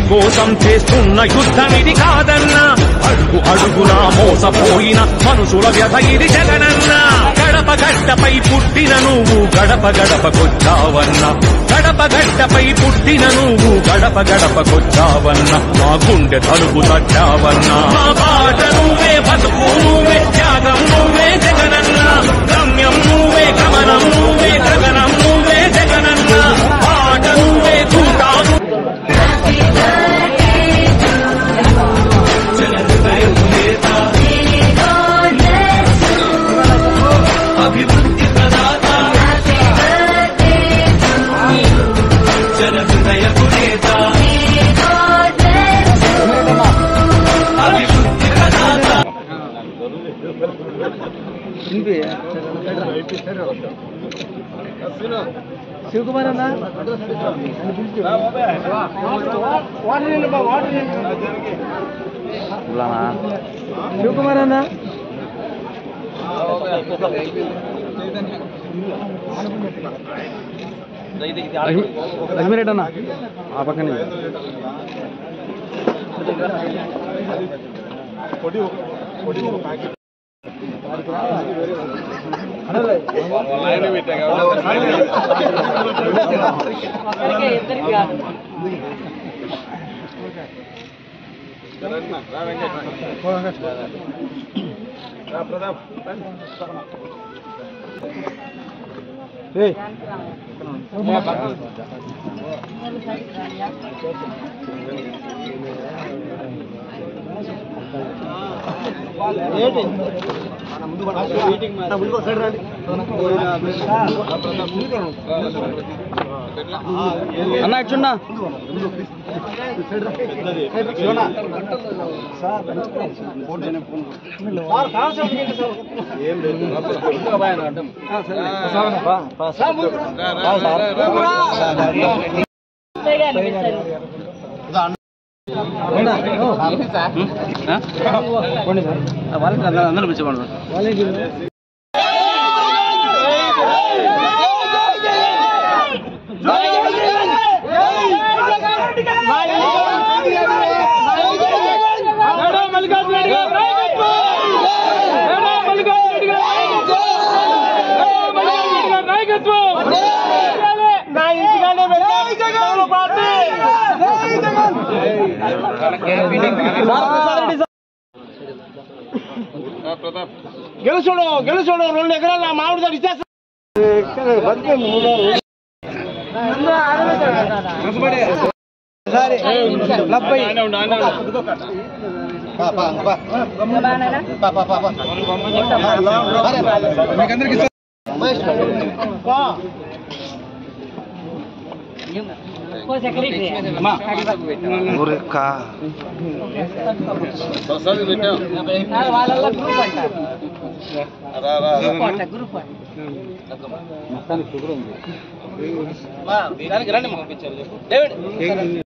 కోసం చేస్తున్న యుద్ధం ఇది కాదన్నా అడుగు అడుగునా మోసపోయిన మనుషుల వ్యధ ఇది జగనన్నా గడప గడ్డపై పుట్టిన నువ్వు గడప గడపకొచ్చావన్నా గడప గడ్డపై పుట్టిన నువ్వు గడప గడపకొచ్చావన్నా మా గుండె తలుపు తట్టావన్నా మా పాట నువ్వే బతుకు నువ్వే త్యాగం నువ్వే జగనన్నా గమ్యం నువ్వే గమనం నువ్వే గగనం నువ్వే జగనన్నా పాట నువ్వే చూడాను అభివృద్ధి ప్రదాత జన హృదయ పునేత అభివృద్ధి ప్రదాత శివకుమార్ అన్న శివకుమార్ అన్న లక్ష్మీరెడ్డి అన్న ఆ పక్కన అన్న ఇచ్చున్నా అందరూ పిలిచేవాడు గెలుచుడు గెలుచుడు రెండు ఎకరాలు నా మామిడి తోట ఇచ్చేస్తా వాళ్ళ గ్రూప్ అంటారు గ్రూప్ అంట గ్రూప్ అంట దానికి రండి పంపించారు